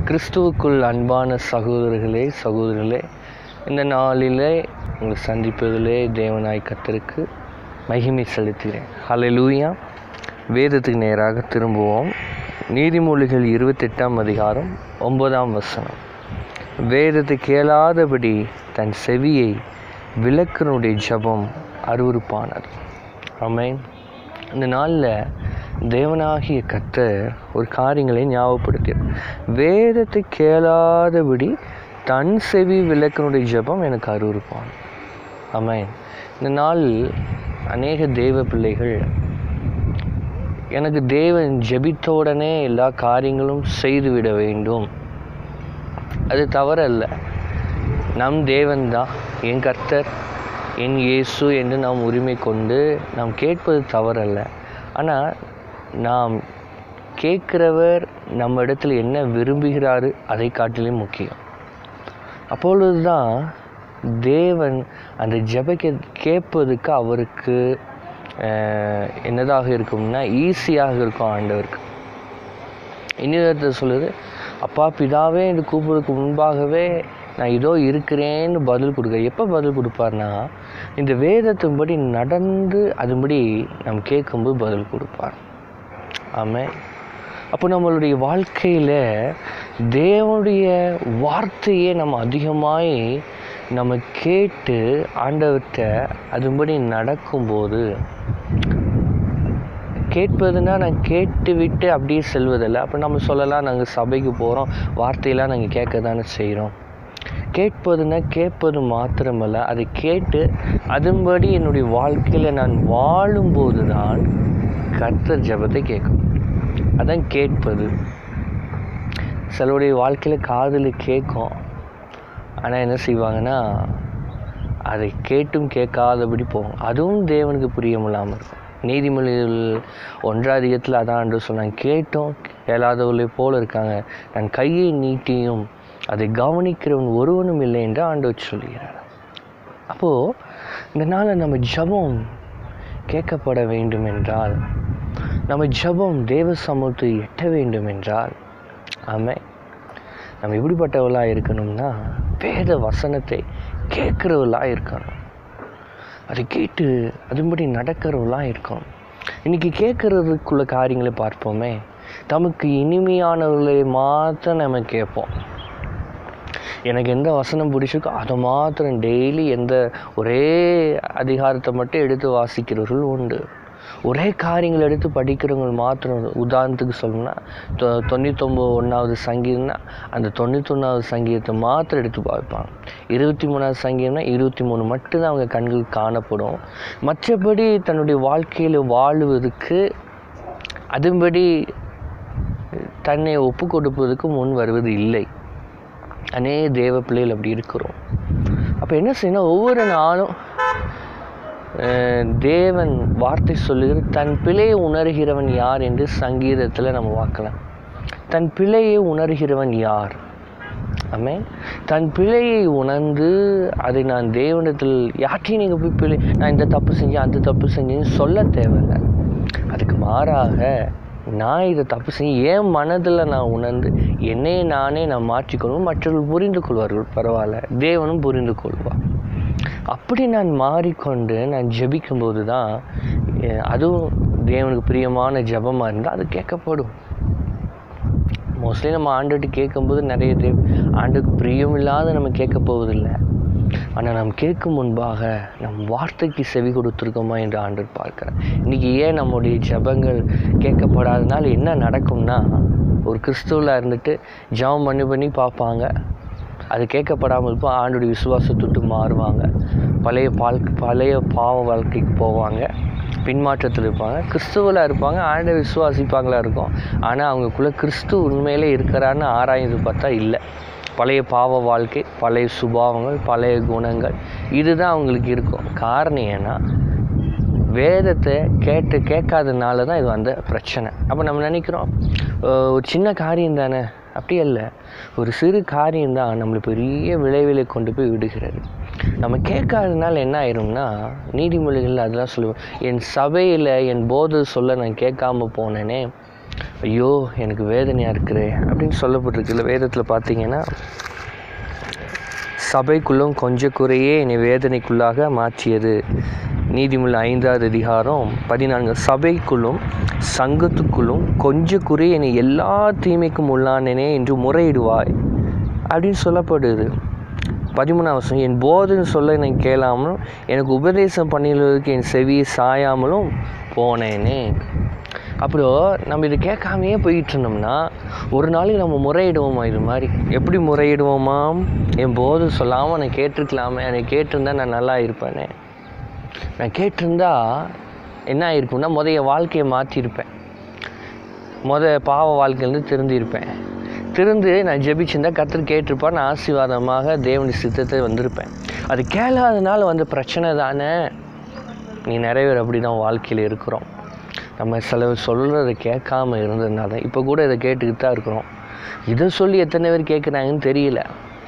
கிறிஸ்துவுக்குள் அன்பான சகோதரர்களே சகோதரர்களே இந்த நாளிலே உங்களை சந்திப்பதிலே தேவனாய் கத்தருக்கு மகிமை செலுத்துகிறேன் ஹalleluya வேதத்துக்கு நேராக திரும்புவோம் நீதிமொழிகள் இருபத்தெட்டாம் அதிகாரம் ஒன்பதாம் வசனம் வேதத்தை கேளாதபடி தன் செவியை விளக்கனுடைய ஜெபம் அருவருப்பானது ஆமென் இந்த நாளில் தேவனாகிய கர்த்தர் ஒரு காரியங்களை ஞாபகப்படுத்தினார் வேதத்தை கேளாதபடி தன் செவி விளக்கனுடைய ஜெபம் எனக்கு அருவருப்பான் ஆமென் இந்த நாள் அநேக தேவ பிள்ளைகள் எனக்கு தேவன் ஜெபித்த உடனே எல்லா காரியங்களும் செய்துவிட வேண்டும் அது தவறல்ல நம் தேவன்தான் என் கர்த்தர் என் இயேசு என்று நாம் உரிமை கொண்டு நாம் கேட்பது தவறல்ல ஆனால் நாம் கேட்கிறவர் நம்ம இடத்துல என்ன விரும்புகிறாரு அதை காட்டிலும் முக்கியம் அப்பொழுது தான் தேவன் அந்த ஜெப கேட்பதுக்கு அவருக்கு அஹ், என்னதாக இருக்கும்னா ஈஸியாக இருக்கும் ஆண்டவருக்கு இன்னொருத்த சொல்லுது அப்பா பிதாவே என்று கூப்பிடுறதுக்கு முன்பாகவே நான் இதோ இருக்கிறேன்னு பதில் கொடுக்குறேன் எப்போ பதில் கொடுப்பார்னா இந்த வேதத்தின்படி நடந்து அதுபடி நம்ம கேட்கும்போது பதில் கொடுப்பார் ஆமென் அப்போ நம்மளுடைய வாழ்க்கையில் தேவனுடைய வார்த்தையை நம்ம அதிகமாய் நம்ம கேட்டு ஆண்டவர்கிட்ட அதுபடி நடக்கும்போது கேட்பதுன்னா நான் கேட்டு விட்டு அப்படியே செல்வதில்லை அப்போ நம்ம சொல்லலாம் நாங்கள் சபைக்கு போகிறோம் வார்த்தையெல்லாம் நாங்கள் கேட்க தானே செய்கிறோம் கேட்பதுன்னா கேட்பது மாத்திரமல்ல அதை கேட்டு அதன்படி என்னுடைய வாழ்க்கையில் நான் வாழும்போது தான் கர்த்தர் ஜெபத்தை கேட்கும் அதான் கேட்பது சிலருடைய வாழ்க்கையில் காதில் கேட்கும் ஆனால் என்ன செய்வாங்கன்னா அதை கேட்டும் கேட்காதபடி போகும் அதுவும் தேவனுக்கு பிரியமில்லாமல் இருக்கும் நீதிமொழிகள் ஒன்றாதிகத்தில் அதான் என்று சொன்னாங்க கேட்டும் கேளாதவர்களை போல இருக்காங்க நான் கையை நீட்டியும் அதை கவனிக்கிறவன் ஒருவனும் இல்லை என்று ஆண்டவர் சொல்கிறார் அப்போது இந்த நாளில் நம்ம ஜெபம் கேட்கப்பட வேண்டும் என்றால் நம்ம ஜெபம் தேவ சமூகத்தை எட்ட வேண்டும் என்றால் ஆமே நம்ம எப்படிப்பட்டவளாக இருக்கணும்னா வேத வசனத்தை கேட்குறவளாக இருக்கணும் அதை கேட்டு அதுபடி நடக்கிறவளாக இருக்கணும் இன்றைக்கி கேட்குறதுக்குள்ள காரியங்களை பார்ப்போமே நமக்கு இனிமையானவர்களை மாத்திரம் நம்ம கேட்போம் எனக்கு எந்த வசனம் பிடிச்சிருக்கோ அதை மாத்திரம் டெய்லி எந்த ஒரே அதிகாரத்தை மட்டும் எடுத்து வாசிக்கிறவர்கள் உண்டு ஒரே காரியங்கள் எடுத்து படிக்கிறவங்க மாத்திரம் உதாரணத்துக்கு சொல்லணும்னா தொ தொண்ணூத்தொம்பது ஒன்றாவது சங்கீதம்னா அந்த தொண்ணூத்தொன்னாவது சங்கீதத்தை மாத்திரம் எடுத்து பார்ப்பாங்க இருபத்தி மூணாவது சங்கீதம்னா இருபத்தி மூணு மட்டும்தான் அவங்க கண்களுக்கு காணப்படும் மற்றபடி தன்னுடைய வாழ்க்கையில் வாழுவதற்கு அதுபடி தன்னை ஒப்பு கொடுப்பதற்கு முன் வருவது இல்லை அநேக தேவ பிள்ளைகள் அப்படி இருக்கிறோம் அப்போ என்ன செய்யணும் ஒவ்வொரு நாளும் அஹ், தேவன் வார்த்தை சொல்லுகிற தன் பிழையை உணர்கிறவன் யார் என்று சங்கீதத்தில் நம்ம பார்க்கலாம் தன் பிழையை உணர்கிறவன் யார் ஆமே தன் பிழையை உணர்ந்து அதை நான் தேவனிடத்தில் யார்ட்டையும் நீங்கள் போய் பிழை நான் இந்த தப்பு செஞ்சேன் அந்த தப்பு செஞ்சேன்னு சொல்ல தேவையில்லை அதுக்கு மாறாக நான் இதை தப்பு செஞ்சு என் மனதில் நான் உணர்ந்து என்னை நானே நான் மாற்றிக்கொள்வோம் மற்றவர்கள் புரிந்து கொள்வார்கள் பரவாயில்ல தேவனும் புரிந்து கொள்வார் அப்படி நான் மாறிக்கொண்டு நான் ஜெபிக்கும்போது தான் அஹ், அதுவும் தேவனுக்கு பிரியமான ஜெபமாக இருந்தால் அது கேட்கப்படும் மோஸ்ட்லி நம்ம ஆண்டுகிட்ட கேட்கும்போது நிறைய தேவ் ஆண்டுக்கு பிரியம் இல்லாத நம்ம கேட்க போவதில்லை ஆனால் நாம் கேட்கும் முன்பாக நம் வார்த்தைக்கு செவி கொடுத்துருக்கோமா என்று ஆண்டவர் பார்க்கிறேன் இன்றைக்கி ஏன் நம்முடைய ஜெபங்கள் கேட்கப்படாதனால என்ன நடக்கும்னா ஒரு கிறிஸ்துவில் இருந்துட்டு ஜெபம் பண்ணி பண்ணி பார்ப்பாங்க அது கேட்கப்படாமல் இருப்போ ஆண்டுடைய விசுவாசத்தை விட்டு மாறுவாங்க பழைய பால் பழைய பாவ வாழ்க்கைக்கு போவாங்க பின்மாற்றத்தில் இருப்பாங்க கிறிஸ்துவில் இருப்பாங்க ஆண்டை விசுவாசிப்பாங்களா இருக்கும் ஆனால் அவங்களுக்குள்ளே கிறிஸ்து உண்மையிலே இருக்கிறான்னு ஆராய்ந்து பார்த்தா இல்லை பழைய பாவ வாழ்க்கை பழைய சுபாவங்கள் பழைய குணங்கள் இதுதான் அவங்களுக்கு இருக்கும் காரணம் ஏன்னா வேதத்தை கேட்டு கேட்காதனால தான் இது வந்த பிரச்சனை அப்போ நம்ம நினைக்கிறோம் அஹ் ஒரு சின்ன காரியம் தானே அப்படி அல்ல ஒரு சிறு காரியம்தான் நம்மளை பெரிய விளைவிலை கொண்டு போய் விடுகிறது நம்ம கேட்காதனால என்ன ஆயிரும்னா நீதிமொழிகள் அதெல்லாம் சொல்லுவேன் என் சபையில் என் போதை சொல்ல நான் கேட்காம போனேனே ஐயோ எனக்கு வேதனையாக இருக்கிறே அப்படின்னு சொல்லப்பட்டிருக்குல்ல வேதத்தில் பார்த்தீங்கன்னா சபைக்குள்ளும் கொஞ்ச குறையே என்னை வேதனைக்குள்ளாக மாற்றியது நீதிமொழி ஐந்தாவது அதிகாரம் பதினான்கு சபைக்குள்ளும் சங்கத்துக்குள்ளும் கொஞ்ச குறை என்னை எல்லா தீமைக்கும் உள்ளானேனே என்று முறையிடுவாய் அப்படின்னு சொல்லப்படுது பதிமூணாம் வருஷம் என் போதுன்னு சொல்ல எனக்கு கேளாமலும் எனக்கு உபதேசம் பண்ணிடுவதற்கு என் செவியை சாயாமலும் போனேனே அப்புறம் நம்ம இது கேட்காமையே போயிட்டு இருந்தோம்னா ஒரு நாளைக்கு நம்ம முறையிடுவோமா இது மாதிரி எப்படி முறையிடுவோமா என் போது சொல்லாமல் நான் கேட்டிருக்கலாமே எனக்கு கேட்டிருந்தா நான் நல்லா இருப்பேனே நான் கேட்டிருந்தா என்ன ஆயிருக்கும்னா முத என் வாழ்க்கையை மாற்றிருப்பேன் முத பாவ வாழ்க்கையிலேருந்து திருந்திருப்பேன் திருந்து நான் ஜெபிச்சிருந்தா கத்தர் கேட்டிருப்பா நான் ஆசீர்வாதமாக தேவனுடைய சித்தத்தை வந்திருப்பேன் அது கேளாதனால வந்த பிரச்சனை தானே நீ நிறைய பேர் அப்படி தான் வாழ்க்கையில் இருக்கிறோம் நம்ம சில சொல்கிறத கேட்காம இருந்ததுனால தான் இப்போ கூட இதை கேட்டுக்கிட்டு தான் இருக்கிறோம் இதை சொல்லி எத்தனை பேர் கேட்குறாங்கன்னு தெரியல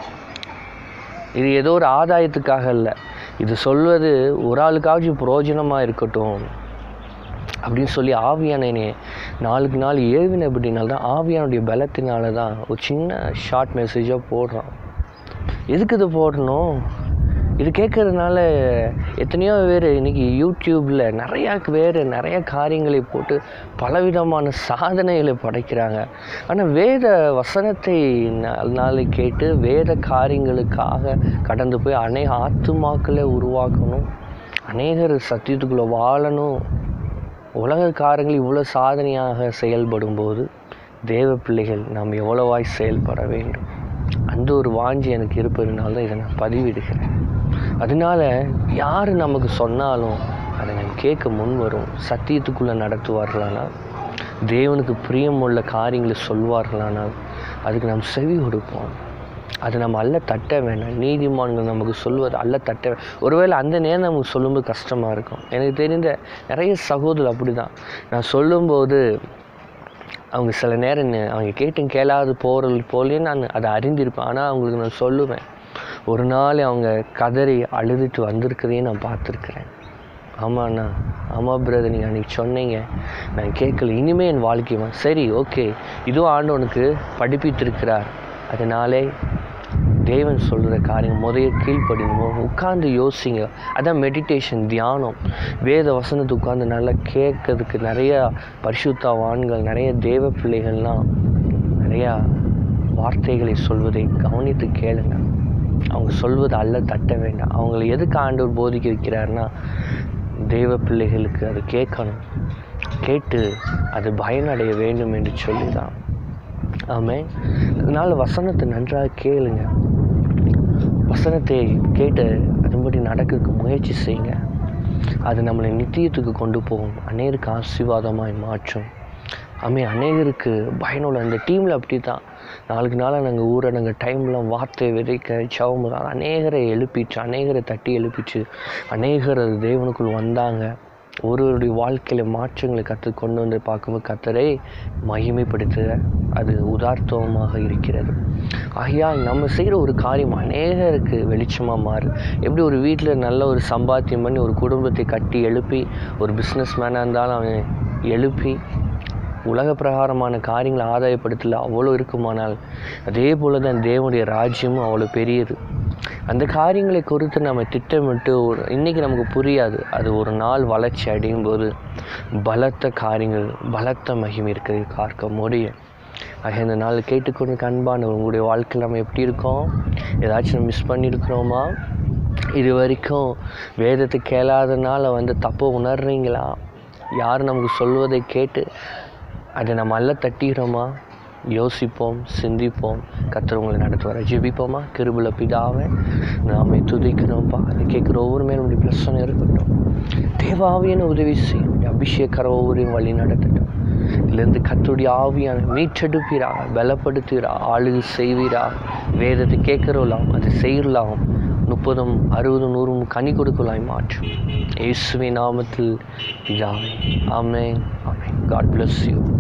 இது ஏதோ ஒரு ஆதாயத்துக்காக இல்லை இது சொல்வது ஒரு ஆளுக்காச்சும் பிரயோஜனமாக இருக்கட்டும் அப்படின்னு சொல்லி ஆவியானே நாளுக்கு நாள் ஏவின அப்படின்னால தான் ஆவியானுடைய பலத்தினால தான் ஒரு சின்ன ஷார்ட் மெசேஜாக போடுறோம் எதுக்கு இது போடணும் இது கேட்கறதுனால எத்தனையோ பேர் இன்றைக்கி யூடியூப்பில் நிறையா பேர் நிறைய காரியங்களை போட்டு பலவிதமான சாதனைகளை படைக்கிறாங்க ஆனால் வேத வசனத்தை நாளை கேட்டு வேத காரியங்களுக்காக கடந்து போய் அநேக ஆத்துமாக்களை உருவாக்கணும் அநேகர் சத்தியத்துக்குள்ளே வாழணும் உலக காரியங்கள் இவ்வளோ சாதனையாக செயல்படும் போது தேவ பிள்ளைகள் நாம் எவ்வளவாய் செயல்பட வேண்டும் அந்த ஒரு வாஞ்சி எனக்கு இருப்பதுனால தான் இதை நான் பதிவிடுகிறேன் அதனால யார் நமக்கு சொன்னாலும் அதை நம்ம கேட்க முன் வரும் சத்தியத்துக்குள்ளே நடத்துவார்களானால் தேவனுக்கு பிரியமுள்ள காரியங்களை சொல்வார்களானால் அதுக்கு நாம் செவி கொடுப்போம் அது நம்ம அல்ல தட்ட வேண்டாம் நீதிமான்கள் நமக்கு சொல்வது அல்ல தட்ட வே- ஒருவேளை அந்த நேரம் நமக்கு சொல்லும்போது கஷ்டமாக இருக்கும் எனக்கு தெரிந்த நிறைய சகோதரர் அப்படி தான் நான் சொல்லும்போது அவங்க சில நேரம் நே- அவங்க கேட்டும் கேளாது போகிறது போலே நான் அதை அறிந்திருப்பேன் ஆனால் அவங்களுக்கு நான் சொல்லுவேன் ஒரு நாள் அவங்க கதறி அழுதுட்டு வந்திருக்கிறதையும் நான் பார்த்துருக்குறேன் ஆமாண்ணா ஆமாம் பிரதர் நீங்கள் அன்றைக்கி சொன்னீங்க நான் கேட்கல இனிமேல் என் வாழ்க்கைமா சரி ஓகே இதுவும் ஆண்டவனுக்கு படிப்பித்திருக்கிறார் அதனாலே தேவன் சொல்கிற காரியம் முதைய கீழ்ப்படியுமோ உட்கார்ந்து யோசிங்க அதான் மெடிடேஷன் தியானம் வேத வசனத்தை உட்கார்ந்து நல்லா கேட்கறதுக்கு நிறையா பரிசுத்தவான்கள் நிறைய தேவ பிள்ளைகள்லாம் நிறையா வார்த்தைகளை சொல்வதை கவனித்து கேளுங்க அவங்க சொல்வது அல்ல தட்ட வேண்டாம் அவங்களை எதுக்கு ஆண்டவர் போதிக்க வைக்கிறாருன்னா தேவ பிள்ளைகளுக்கு அது கேட்கணும் கேட்டு அது பயனடைய வேண்டும் என்று சொல்லி தான் ஆமே அதனால் வசனத்தை நன்றாக கேளுங்க வசனத்தை கேட்டு அதன்படி நடக்கிறதுக்கு முயற்சி செய்யுங்க அது நம்மளை நித்தியத்துக்கு கொண்டு போகும் அநேருக்கு ஆசீர்வாதமாய் மாற்றும் ஆமே அநேகருக்கு பயனுள்ள இந்த டீமில் அப்படி தான் நாளுக்கு நாளாக நாங்கள் ஊரடங்கு டைமில் வார்த்தை விதைக்க சவம் அநேகரை எழுப்பிச்சு அநேகரை தட்டி எழுப்பிச்சு அநேகர் அது தேவனுக்குள் வந்தாங்க ஒருவருடைய வாழ்க்கையில் மாற்றங்களை கற்று கொண்டு வந்து பார்க்கும்போது கத்தரை மகிமைப்படுத்த அது உதார்த்தமாக இருக்கிறது ஆகையால் நம்ம செய்கிற ஒரு காரியம் அநேகருக்கு வெளிச்சமாக மாறு எப்படி ஒரு வீட்டில் நல்ல ஒரு சம்பாத்தியம் பண்ணி ஒரு குடும்பத்தை கட்டி எழுப்பி ஒரு பிஸ்னஸ் மேனாக இருந்தாலும் அவன் எழுப்பி உலக பிரகாரமான காரியங்களை ஆதாயப்படுத்தல அவ்வளோ இருக்குமானால் அதே போல தான் தேவனுடைய ராஜ்யமும் அவ்வளோ பெரியது அந்த காரியங்களை குறித்து நம்ம திட்டமிட்டு ஒரு இன்றைக்கி நமக்கு புரியாது அது ஒரு நாள் வளர்ச்சி அடையும் போது பலத்த காரியங்கள் பலத்த மகிமை இருக்கிறது பார்க்க முடியும் ஆக இந்த நாள் கேட்டுக்கொண்டு அன்பான உங்களுடைய வாழ்க்கையில் நம்ம எப்படி இருக்கோம் ஏதாச்சும் மிஸ் பண்ணியிருக்கிறோமா இது வரைக்கும் வேதத்தை கேளாதனால வந்து தப்பை உணர்றீங்களா யார் நமக்கு சொல்வதை கேட்டு அதை நம்ம அல்ல தட்டிக்கிறோமா யோசிப்போம் சிந்திப்போம் கர்த்தர் உங்களை நடத்துவார் ஜெபிப்போமா கிருபுல பிதாவை நாம துதிக்கிறோம்ப்பா அதை கேட்குற ஒவ்வொரு மேலும் உடைய பிரச்சனை இருக்கட்டும் தேவாவியான உதவி செய்யும் உடைய அபிஷேகர ஒவ்வொருவரையும் வழி நடத்தட்டும் இதுலேருந்து கத்துடைய ஆவியான மீட்டெடுப்பீரா பலப்படுத்துகிறா ஆளுகை செய்வீரா வேதத்தை கேட்கிறோலாம் அதை செய்யலாம் முப்பதும் அறுபதும் நூறும் கனி கொடுக்கலாய் மாற்றும் இயேசுவின் நாமத்தில் பிதாவே ஆமென் ஆமென் காட் bless யூ